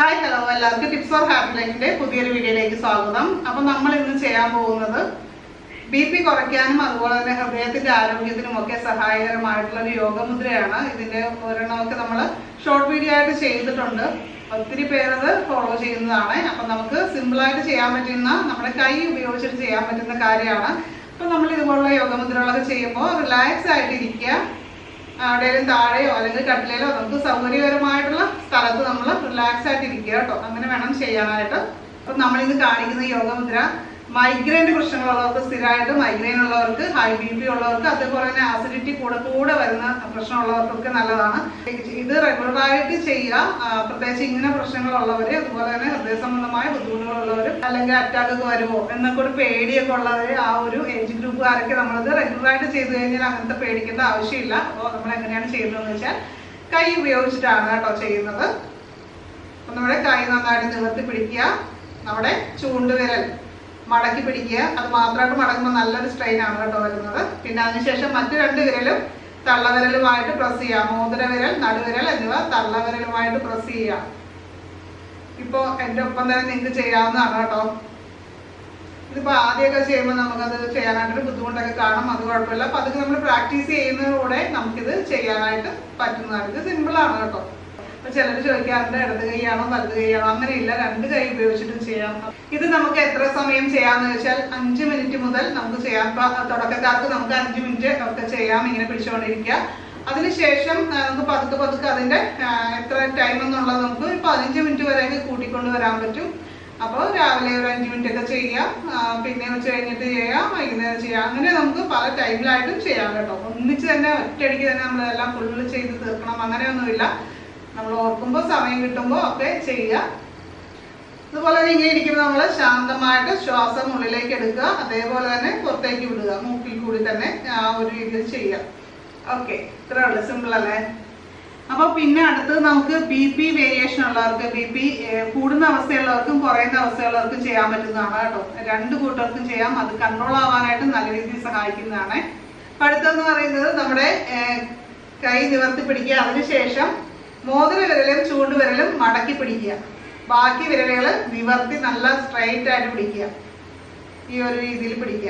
hi hello എല്ലാവർക്കും tips for happy ലൈഫിന്റെ പുതിയൊരു വീഡിയോയിലേക്ക് സ്വാഗതം അപ്പൊ നമ്മൾ ഇന്ന് ചെയ്യാൻ പോകുന്നത് ബി പി കുറയ്ക്കാനും അതുപോലെ തന്നെ ഹൃദയത്തിന്റെ ആരോഗ്യത്തിനും ഒക്കെ സഹായകരമായിട്ടുള്ള ഒരു യോഗമുദ്രയാണ് ഇതിന്റെ ഒരെണ്ണമൊക്കെ നമ്മൾ ഷോർട്ട് വീഡിയോ ആയിട്ട് ചെയ്തിട്ടുണ്ട് ഒത്തിരി പേരത് ഫോളോ ചെയ്യുന്നതാണ് അപ്പൊ നമുക്ക് സിമ്പിൾ ആയിട്ട് ചെയ്യാൻ പറ്റുന്ന നമ്മുടെ കൈ ഉപയോഗിച്ചിട്ട് ചെയ്യാൻ പറ്റുന്ന കാര്യമാണ് അപ്പൊ നമ്മൾ ഇതുപോലുള്ള യോഗമുദ്രകളൊക്കെ ചെയ്യുമ്പോൾ റിലാക്സ് ആയിട്ട് ഇരിക്കുക എവിടെയെങ്കിലും താഴെയോ അല്ലെങ്കിൽ കട്ടിലേലോ നമുക്ക് സൗകര്യകരമായിട്ടുള്ള സ്ഥലത്ത് നമ്മൾ റിലാക്സ് ആയിട്ട് ഇരിക്കുക കേട്ടോ അങ്ങനെ വേണം ചെയ്യാനായിട്ട് അപ്പം നമ്മളിന്ന് കാണിക്കുന്ന യോഗമുദ്ര മൈഗ്രെയിൻ്റെ പ്രശ്നങ്ങളുള്ളവർക്ക് സ്ഥിരമായിട്ട് മൈഗ്രെയിൻ ഉള്ളവർക്ക് ഹൈ ബി പി ഉള്ളവർക്ക് അതേപോലെ തന്നെ ആസിഡിറ്റി കൂടെ കൂടെ വരുന്ന പ്രശ്നമുള്ളവർക്കൊക്കെ നല്ലതാണ് ഇത് റെഗുലറായിട്ട് ചെയ്യുക ആ, പ്രത്യേകിച്ച് ഇങ്ങനെ പ്രശ്നങ്ങളുള്ളവർ അതുപോലെ തന്നെ ഹൃദയ സംബന്ധമായ ബുദ്ധിമുട്ടുകളുള്ളവർ അല്ലെങ്കിൽ അറ്റാക്ക് ഒക്കെ വരുമോ എന്നൊക്കെ ഒരു പേടിയൊക്കെ ഉള്ളവർ ആ ഒരു ഏജ് ഗ്രൂപ്പുകാരൊക്കെ നമ്മളിത് റെഗുലറായിട്ട് ചെയ്തു കഴിഞ്ഞാൽ അങ്ങനത്തെ പേടിക്കേണ്ട ആവശ്യമില്ല അപ്പോൾ നമ്മൾ എങ്ങനെയാണ് ചെയ്യുന്നതെന്ന് വെച്ചാൽ കൈ ഉപയോഗിച്ചിട്ടാണ് കേട്ടോ ചെയ്യുന്നത് അപ്പം നമ്മുടെ കൈ നന്നായിട്ട് നിവർത്തി പിടിക്കുക നമ്മുടെ ചൂണ്ടുവിരൽ മടക്കി പിടിക്കുക അത് മാത്രമായിട്ട് മടങ്ങുമ്പോൾ നല്ലൊരു സ്ട്രെയിൻ ആണ് കേട്ടോ വരുന്നത് പിന്നെ അതിനുശേഷം മറ്റു രണ്ട് വിരലും തള്ളവിരലുമായിട്ട് പ്രസ് ചെയ്യുക മോതിരവിരൽ നടുവിരൽ എന്നിവ തള്ളവിരലുമായിട്ട് പ്രസ് ചെയ്യുക ഇപ്പോ എൻ്റെ ഒപ്പം തന്നെ നിങ്ങൾക്ക് ചെയ്യാവുന്നതാണ് കേട്ടോ ഇതിപ്പോ ആദ്യമൊക്കെ ചെയ്യുമ്പോൾ നമുക്കത് ചെയ്യാനായിട്ടൊരു ബുദ്ധിമുട്ടൊക്കെ കാണും അത് കുഴപ്പമില്ല അപ്പൊ അതൊക്കെ നമ്മൾ പ്രാക്ടീസ് ചെയ്യുന്നതിലൂടെ നമുക്കിത് ചെയ്യാനായിട്ട് പറ്റുന്നതാണ് ഇത് സിമ്പിൾ ആണ് കേട്ടോ അപ്പൊ ചിലർ ചോദിക്കാറുണ്ട് ഇടത് കൈയാണോ വലത് കൈയാണോ അങ്ങനെയില്ല രണ്ട് കൈ ഉപയോഗിച്ചിട്ടും ചെയ്യാം ഇത് നമുക്ക് എത്ര സമയം ചെയ്യാന്ന് വെച്ചാൽ അഞ്ച് മിനിറ്റ് മുതൽ നമുക്ക് ചെയ്യാം ഇപ്പൊ തുടക്കക്കാർക്ക് നമുക്ക് അഞ്ച് മിനിറ്റ് ഒക്കെ ചെയ്യാം ഇങ്ങനെ പിടിച്ചുകൊണ്ടിരിക്കുക അതിനുശേഷം ആ, നമുക്ക് പതുക്കെ പതുക്കെ അതിന്റെ ആ, എത്ര ടൈം എന്നുള്ളത് നമുക്ക് ഒരു പതിനഞ്ച് മിനിറ്റ് വരെയൊക്കെ കൂട്ടിക്കൊണ്ട് വരാൻ പറ്റും അപ്പോൾ രാവിലെ ഒരു അഞ്ച് മിനിറ്റ് ഒക്കെ ചെയ്യാം ആ, പിന്നെ ഉച്ച കഴിഞ്ഞിട്ട് ചെയ്യാം വൈകുന്നേരം ചെയ്യാം അങ്ങനെ നമുക്ക് പല ടൈമിലായിട്ടും ചെയ്യാം കേട്ടോ ഒന്നിച്ച് തന്നെ ഒറ്റയടിക്ക് തന്നെ നമ്മളെല്ലാം ഫുള്ള് ചെയ്ത് തീർക്കണം അങ്ങനെയൊന്നുമില്ല നമ്മൾ ഓർക്കുമ്പോൾ സമയം കിട്ടുമ്പോൾ ഒക്കെ ചെയ്യുക അതുപോലെ തന്നെ ഇങ്ങനെ ഇരിക്കുമ്പോൾ നമ്മൾ ശാന്തമായിട്ട് ശ്വാസം ഉള്ളിലേക്ക് എടുക്കുക അതേപോലെ തന്നെ പുറത്തേക്ക് വിടുക മൂക്കിൽ കൂടി തന്നെ ആ ഒരു രീതിയിൽ ചെയ്യുക ഓക്കെ ഇത്രേ ഉള്ളൂ സിമ്പിൾ അല്ലേ അപ്പോൾ പിന്നെ അടുത്തത് നമുക്ക് ബി പി വേരിയേഷൻ ഉള്ളവർക്ക് ബി പി കൂടുന്ന അവസ്ഥയുള്ളവർക്കും കുറയുന്ന അവസ്ഥയുള്ളവർക്കും ചെയ്യാൻ പറ്റുന്നതാണ് കേട്ടോ രണ്ട് കൂട്ടർക്കും ചെയ്യാം അത് കൺട്രോൾ ആവാനായിട്ട് നല്ല രീതിയിൽ സഹായിക്കുന്നതാണ് അപ്പൊ അടുത്തെന്ന് പറയുന്നത് നമ്മുടെ ഏർ, കൈ നിവർത്തി പിടിക്കുക അതിനുശേഷം മോതിര വിരലും ചൂണ്ടുവിരലും മടക്കി പിടിക്കുക ബാക്കി വിരലുകൾ നിവർത്തി നല്ല സ്ട്രൈറ്റ് ആയിട്ട് പിടിക്കുക ഈ ഒരു രീതിയിൽ പിടിക്കുക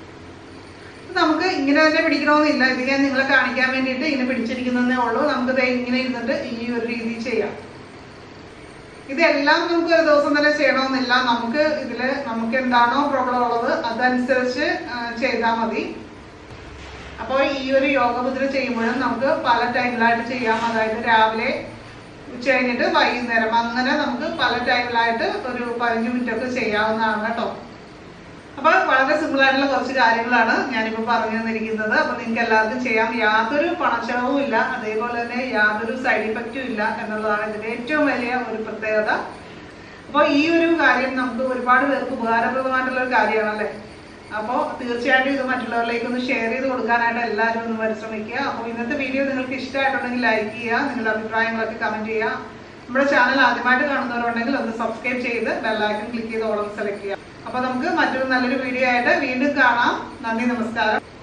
ഇത് നമുക്ക് ഇങ്ങനെ തന്നെ പിടിക്കണമെന്നില്ല ഇത് ഞാൻ നിങ്ങളെ കാണിക്കാൻ വേണ്ടിയിട്ട് ഇങ്ങനെ പിടിച്ചിരിക്കുന്നതേ ഉള്ളൂ നമുക്ക് ദേ ഇങ്ങനെ ഇരുന്നിട്ട് ഈ ഒരു രീതിയിൽ ചെയ്യാം ഇതെല്ലാം നമുക്ക് ഒരു ദിവസം തന്നെ ചെയ്യണമെന്നില്ല നമുക്ക് ഇതില് നമുക്ക് എന്താണോ പ്രോബ്ലം ഉള്ളത് അതനുസരിച്ച് ചെയ്താൽ മതി അപ്പോൾ ഈ ഒരു യോഗമുദ്ര ചെയ്യുമ്പോഴും നമുക്ക് പല ടൈമിലായിട്ട് ചെയ്യാം അതായത് രാവിലെ ഉച്ച കഴിഞ്ഞിട്ട് വൈകുന്നേരം അങ്ങനെ നമുക്ക് പല ടൈമിലായിട്ട് ഒരു പതിനഞ്ച് മിനിറ്റ് ഒക്കെ ചെയ്യാവുന്നതാണ് കേട്ടോ അപ്പൊ വളരെ സിമ്പിൾ ആയിട്ടുള്ള കുറച്ച് കാര്യങ്ങളാണ് ഞാനിപ്പോ പറഞ്ഞു തന്നിരിക്കുന്നത് അപ്പൊ നിങ്ങൾക്ക് എല്ലാവർക്കും ചെയ്യാം യാതൊരു പണച്ചെലവും ഇല്ല അതേപോലെ തന്നെ യാതൊരു സൈഡ് ഇഫക്റ്റും ഇല്ല എന്നുള്ളതാണ് ഇതിന്റെ ഏറ്റവും വലിയ ഒരു പ്രത്യേകത അപ്പോൾ ഈ ഒരു കാര്യം നമുക്ക് ഒരുപാട് പേർക്ക് ഉപകാരപ്രദമായിട്ടുള്ള ഒരു കാര്യമാണല്ലേ അപ്പോൾ തീർച്ചയായിട്ടും ഇത് മറ്റുള്ളവരിലേക്ക് ഒന്ന് ഷെയർ ചെയ്ത് കൊടുക്കാനായിട്ട് എല്ലാവരും ഒന്ന് പരിശ്രമിക്കുക അപ്പോൾ ഇന്നത്തെ വീഡിയോ നിങ്ങൾക്ക് ഇഷ്ടമായിട്ടുണ്ടെങ്കിൽ ലൈക്ക് ചെയ്യുക നിങ്ങളുടെ അഭിപ്രായങ്ങളൊക്കെ കമന്റ് ചെയ്യുക നമ്മുടെ ചാനൽ ആദ്യമായിട്ട് കാണുന്നവരുണ്ടെങ്കിൽ ഒന്ന് സബ്സ്ക്രൈബ് ചെയ്ത് ബെല്ലൈക്കൺ ക്ലിക്ക് ചെയ്ത് ഓളം സെലക്ട് ചെയ്യുക അപ്പോൾ നമുക്ക് മറ്റൊരു നല്ലൊരു വീഡിയോ ആയിട്ട് വീണ്ടും കാണാം നന്ദി നമസ്കാരം